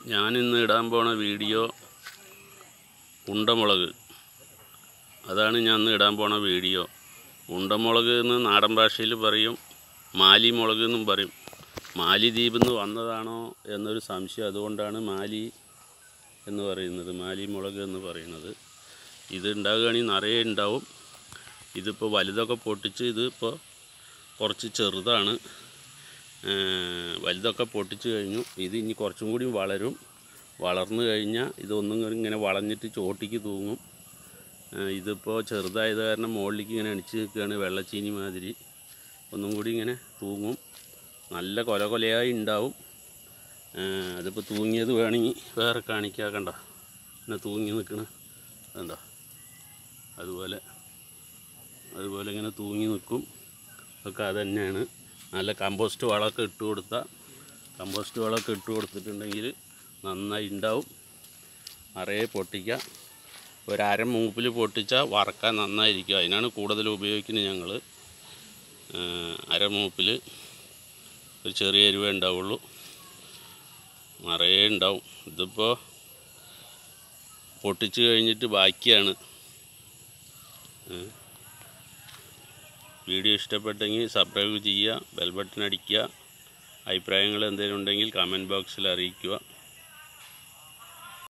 ഞാനിന്ന് ഇടാൻ പോണ വീഡിയോ ഉണ്ടമുളക് അതാണ് ഞാൻ ഇന്ന് ഇടാൻ പോണ വീഡിയോ ഉണ്ടമുളക് എന്ന് നാടൻ ഭാഷയിൽ പറയും മാലി മുളക് എന്നും പറയും മാലിദ്വീപിൽ നിന്ന് വന്നതാണോ എന്നൊരു സംശയം അതുകൊണ്ടാണ് മാലി എന്ന് പറയുന്നത് മാലി മുളക് എന്ന് പറയുന്നത് ഇത് ഉണ്ടാകുകയാണെങ്കിൽ നിറയെ ഉണ്ടാവും ഇതിപ്പോൾ വലുതൊക്കെ പൊട്ടിച്ച് ഇതിപ്പോൾ കുറച്ച് ചെറുതാണ് ഏർ വലുതൊക്കെ പൊട്ടിച്ച് കഴിഞ്ഞു ഇത് ഇനി കുറച്ചും കൂടി വളരും വളർന്നു കഴിഞ്ഞാൽ ഇതൊന്നും കൂടി ഇങ്ങനെ വളഞ്ഞിട്ട് ചോട്ടിക്ക് തൂങ്ങും ഏർ ഇതിപ്പോൾ ചെറുതായത് കാരണം മുകളിലേക്ക് ഇങ്ങനെ അടിച്ച് നിൽക്കുകയാണ് വെള്ളച്ചീനി മാതിരി ഒന്നും കൂടി ഇങ്ങനെ തൂങ്ങും നല്ല കൊല കൊലയായി ഉണ്ടാവും ഏർ അതിപ്പോൾ തൂങ്ങിയത് വേണമെങ്കിൽ വേറെ കാണിക്കാൻ കണ്ട പിന്നെ തൂങ്ങി നിൽക്കണ കണ്ടോ അതുപോലെ അതുപോലെ ഇങ്ങനെ തൂങ്ങി നിൽക്കും ഒക്കെ അത് തന്നെയാണ് നല്ല കമ്പോസ്റ്റ് വളമൊക്കെ ഇട്ട് കൊടുത്താൽ കമ്പോസ്റ്റ് വളമൊക്കെ ഇട്ട് കൊടുത്തിട്ടുണ്ടെങ്കിൽ നന്നായി ഉണ്ടാവും നിറയെ പൊട്ടിക്കുക ഒരു അര മൂപ്പിൽ പൊട്ടിച്ചാൽ വറക്കാൻ നന്നായിരിക്കും അതിനാണ് കൂടുതൽ ഉപയോഗിക്കുന്നത് ഞങ്ങൾ അര മൂപ്പിൽ ഒരു ചെറിയ എരിവേ ഉണ്ടാവുള്ളൂ നിറയെ ഉണ്ടാവും ഇതിപ്പോൾ പൊട്ടിച്ച് കഴിഞ്ഞിട്ട് ബാക്കിയാണ് ഏ. വീഡിയോ ഇഷ്ടപ്പെട്ടെങ്കിൽ സബ്സ്ക്രൈബ് ചെയ്യുക ബെൽ ബട്ടൺ അടിക്കുക അഭിപ്രായങ്ങൾ എന്തെങ്കിലും ഉണ്ടെങ്കിൽ കമൻറ്റ് ബോക്സിൽ അറിയിക്കുക